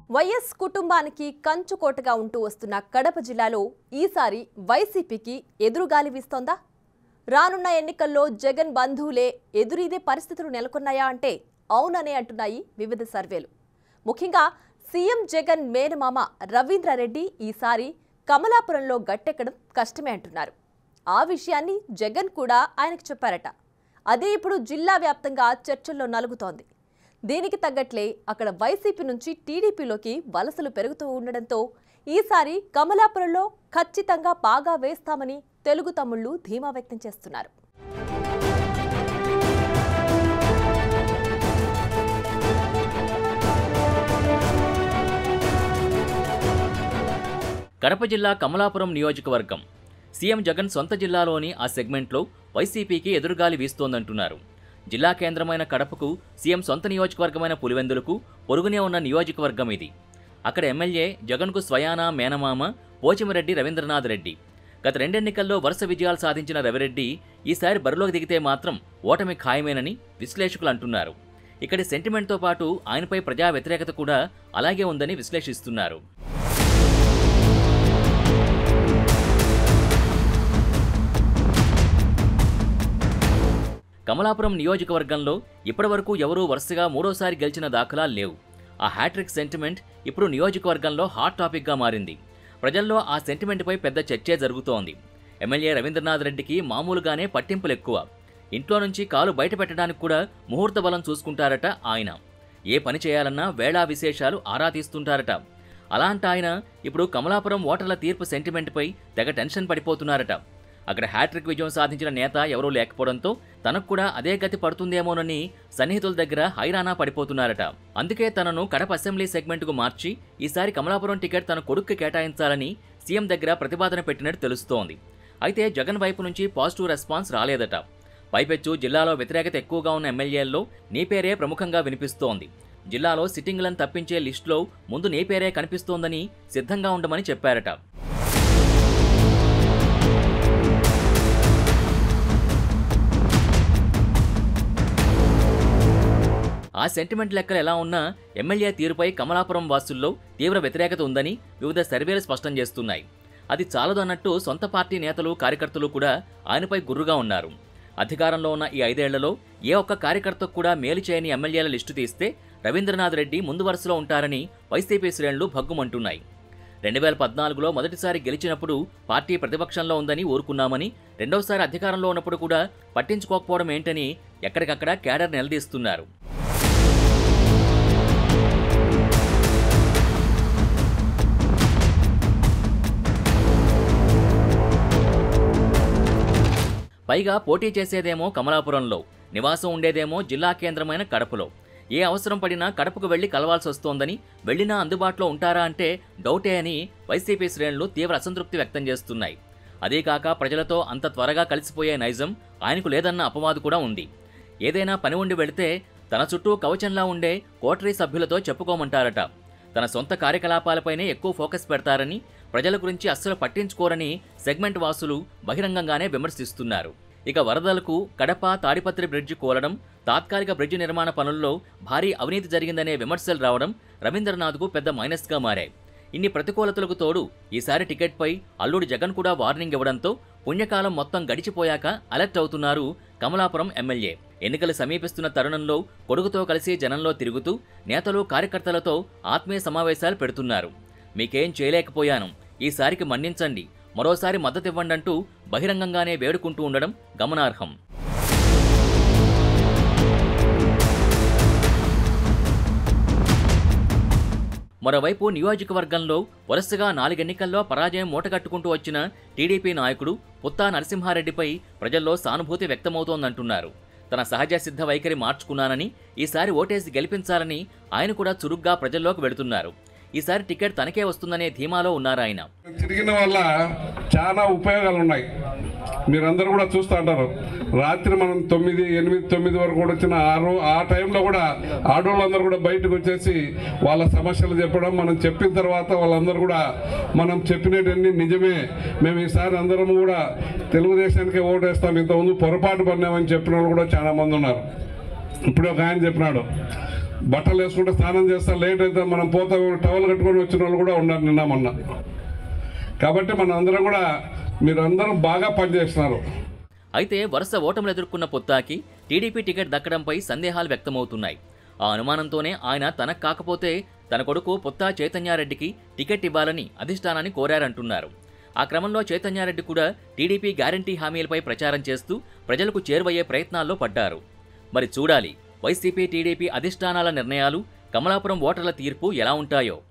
YS కుటుంబానికి కంచుకోటగా ఉంటూ వస్తున్న కడప జిల్లాలో ఈసారి వైసీపీకి ఎదురుగాలి వీస్తోందా రానున్న ఎన్నికల్లో జగన్ బంధువులే ఎదురీదే పరిస్థితులు నెలకొన్నాయా అంటే అవుననే అంటున్నాయి వివిధ సర్వేలు ముఖ్యంగా సీఎం జగన్ మేనమామ రవీంద్రారెడ్డి ఈసారి కమలాపురంలో గట్టెక్కడం కష్టమే అంటున్నారు ఆ విషయాన్ని జగన్ కూడా ఆయనకు చెప్పారట అదే ఇప్పుడు జిల్లా వ్యాప్తంగా చర్చల్లో నలుగుతోంది దీనికి తగ్గట్లే అక్కడ వైసీపీ నుంచి టీడీపీలోకి వలసలు పెరుగుతూ ఉండడంతో ఈసారి కమలాపురంలో ఖచ్చితంగా బాగా వేస్తామని తెలుగు తమ్ముళ్లు ధీమా వ్యక్తం చేస్తున్నారు కడప జిల్లా కమలాపురం నియోజకవర్గం సీఎం జగన్ సొంత జిల్లాలోని ఆ సెగ్మెంట్లో వైసీపీకి ఎదురుగాలి వీస్తోందంటున్నారు జిల్లా కేంద్రమైన కడపకు సీఎం సొంత నియోజకవర్గమైన పులివెందులకు పొరుగునే ఉన్న నియోజకవర్గం ఇది అక్కడ ఎమ్మెల్యే జగన్కు స్వయానా మేనమామ పోచిమిరెడ్డి రవీంద్రనాథ్ రెడ్డి గత రెండెన్నికల్లో వరుస విజయాలు సాధించిన రవిరెడ్డి ఈసారి బరిలోకి దిగితే మాత్రం ఓటమి ఖాయమేనని విశ్లేషకులు అంటున్నారు ఇక్కడి సెంటిమెంట్తో పాటు ఆయనపై ప్రజా వ్యతిరేకత కూడా అలాగే ఉందని విశ్లేషిస్తున్నారు కమలాపురం నియోజకవర్గంలో ఇప్పటివరకు ఎవరూ వరుసగా మూడోసారి గెలిచిన దాఖలాలు లేవు ఆ హ్యాట్రిక్ సెంటిమెంట్ ఇప్పుడు నియోజకవర్గంలో హాట్ టాపిక్గా మారింది ప్రజల్లో ఆ సెంటిమెంట్పై పెద్ద చర్చే జరుగుతోంది ఎమ్మెల్యే రవీంద్రనాథ్ రెడ్డికి మామూలుగానే పట్టింపులు ఎక్కువ ఇంట్లో నుంచి కాలు బయట పెట్టడానికి కూడా ముహూర్త బలం చూసుకుంటారట ఆయన ఏ పని చేయాలన్నా వేళా విశేషాలు ఆరా తీస్తుంటారట అలాంటి ఆయన ఇప్పుడు కమలాపురం ఓటర్ల తీర్పు సెంటిమెంట్పై తెగ టెన్షన్ పడిపోతున్నారట అక్కడ హ్యాట్రిక్ విజయం సాధించిన నేత ఎవరూ లేకపోవడంతో తనకు కూడా అదే గతి పడుతుందేమోనని సన్నిహితుల దగ్గర హైరానా పడిపోతున్నారట అందుకే తనను కడప అసెంబ్లీ సెగ్మెంట్కు మార్చి ఈసారి కమలాపురం టికెట్ తన కొడుక్కి కేటాయించాలని సీఎం దగ్గర ప్రతిపాదన పెట్టినట్టు తెలుస్తోంది అయితే జగన్ వైపు నుంచి పాజిటివ్ రెస్పాన్స్ రాలేదట పైపెచ్చు జిల్లాలో వ్యతిరేకత ఎక్కువగా ఉన్న ఎమ్మెల్యేల్లో నీ పేరే ప్రముఖంగా వినిపిస్తోంది జిల్లాలో సిట్టింగ్లను తప్పించే లిస్టులో ముందు నీ పేరే కనిపిస్తోందని సిద్ధంగా ఉండమని చెప్పారట ఆ సెంటిమెంట్ లెక్కలు ఎలా ఉన్నా ఎమ్మెల్యే తీరుపై కమలాపురం వాసుల్లో తీవ్ర వ్యతిరేకత ఉందని వివిధ సర్వేలు స్పష్టం చేస్తున్నాయి అది చాలదు అన్నట్టు సొంత పార్టీ నేతలు కార్యకర్తలు కూడా ఆయనపై గుర్రుగా ఉన్నారు అధికారంలో ఉన్న ఈ ఐదేళ్లలో ఏ ఒక్క కార్యకర్తకు కూడా మేలు చేయని ఎమ్మెల్యేల లిస్టు తీస్తే రవీంద్రనాథ్ రెడ్డి ముందు వరుసలో ఉంటారని వైసీపీ శ్రేణులు భగ్గుమంటున్నాయి రెండు వేల పద్నాలుగులో మొదటిసారి గెలిచినప్పుడు పార్టీ ప్రతిపక్షంలో ఉందని ఊరుకున్నామని రెండవసారి అధికారంలో ఉన్నప్పుడు కూడా పట్టించుకోకపోవడం ఏంటని ఎక్కడికక్కడ క్యాడర్ నిలదీస్తున్నారు పైగా పోటీ చేసేదేమో కమలాపురంలో నివాసం ఉండేదేమో జిల్లా కేంద్రమైన కడపలో ఏ అవసరం పడినా కడపకు వెళ్లి కలవాల్సి వస్తోందని వెళ్లినా అందుబాటులో ఉంటారా అంటే డౌటే అని వైసీపీ శ్రేణులు తీవ్ర అసంతృప్తి వ్యక్తం చేస్తున్నాయి అదే కాక ప్రజలతో అంత త్వరగా కలిసిపోయే నైజం ఆయనకు లేదన్న అపవాదు కూడా ఉంది ఏదైనా పని ఉండి వెళితే తన చుట్టూ కవచంలా ఉండే కోటరీ సభ్యులతో చెప్పుకోమంటారట తన సొంత కార్యకలాపాలపైనే ఎక్కువ ఫోకస్ పెడతారని ప్రజల గురించి అస్సలు పట్టించుకోరని సెగ్మెంట్ వాసులు బహిరంగంగానే విమర్శిస్తున్నారు ఇక వరదలకు కడప తాడిపత్రి బ్రిడ్జి కోలడం తాత్కాలిక బ్రిడ్జి నిర్మాణ పనుల్లో భారీ అవినీతి జరిగిందనే విమర్శలు రావడం రవీంద్రనాథ్కు పెద్ద మైనస్గా మారాయి ఇన్ని ప్రతికూలతలకు తోడు ఈసారి టికెట్పై అల్లుడి జగన్ కూడా వార్నింగ్ ఇవ్వడంతో పుణ్యకాలం మొత్తం గడిచిపోయాక అలర్ట్ అవుతున్నారు కమలాపురం ఎమ్మెల్యే ఎన్నికలు సమీపిస్తున్న తరుణంలో కొడుకుతో కలిసి జనంలో తిరుగుతూ నేతలు కార్యకర్తలతో ఆత్మీయ సమావేశాలు పెడుతున్నారు మీకేం చేయలేకపోయాను ఈసారికి మన్నించండి మరోసారి మద్దతివ్వండంటూ బహిరంగంగానే వేడుకుంటూ ఉండడం గమనార్హం మరోవైపు నియోజకవర్గంలో వరుసగా నాలుగెన్నికల్లో పరాజయం మూటగట్టుకుంటూ వచ్చిన టీడీపీ నాయకుడు పుత్తా నరసింహారెడ్డిపై ప్రజల్లో సానుభూతి వ్యక్తమవుతోందంటున్నారు తన సహజ సిద్ధ వైఖరి మార్చుకున్నానని ఈసారి ఓటేసి గెలిపించాలని ఆయన కూడా చురుగ్గా ప్రజల్లోకి వెళుతున్నారు ఈసారి టికెట్ తనకే వస్తుందనే ధీమాలో ఉన్నారాయన తిరిగిన వల్ల చాలా ఉపయోగాలు ఉన్నాయి మీరందరూ కూడా చూస్తూ ఉంటారు రాత్రి మనం తొమ్మిది ఎనిమిది తొమ్మిది వరకు కూడా వచ్చిన ఆ రో ఆ టైంలో కూడా ఆడవాళ్ళందరూ కూడా బయటకు వచ్చేసి వాళ్ళ సమస్యలు చెప్పడం మనం చెప్పిన తర్వాత వాళ్ళందరూ కూడా మనం చెప్పినవన్నీ నిజమే మేము ఈసారి అందరం కూడా తెలుగుదేశానికే ఓటేస్తాం ఇంతకుముందు పొరపాటు పడినామని చెప్పిన వాళ్ళు కూడా చాలా మంది ఉన్నారు ఇప్పుడు ఒక ఆయన చెప్పినాడు బట్టలు వేసుకుంటే స్నానం చేస్తా లేట్ అయితే మనం పోతాం టవల్ కట్టుకొని వచ్చిన వాళ్ళు కూడా ఉన్నారు నిన్న మొన్న కాబట్టి మన అందరం కూడా మీరందరూ బాగా పనిచేస్తున్నారు అయితే వరుస ఓటములు ఎదుర్కొన్న పొత్తాకి టీడీపీ టికెట్ దక్కడంపై సందేహాలు వ్యక్తమవుతున్నాయి ఆ అనుమానంతోనే ఆయన తనకు కాకపోతే తన కొడుకు పొత్తా చైతన్యారెడ్డికి టికెట్ ఇవ్వాలని అధిష్టానాన్ని కోరారంటున్నారు ఆ క్రమంలో చైతన్యారెడ్డి కూడా టీడీపీ గ్యారంటీ హామీలపై ప్రచారం చేస్తూ ప్రజలకు చేరువయ్యే ప్రయత్నాల్లో పడ్డారు మరి చూడాలి వైసీపీ టీడీపీ అధిష్టానాల నిర్ణయాలు కమలాపురం ఓటర్ల తీర్పు ఎలా ఉంటాయో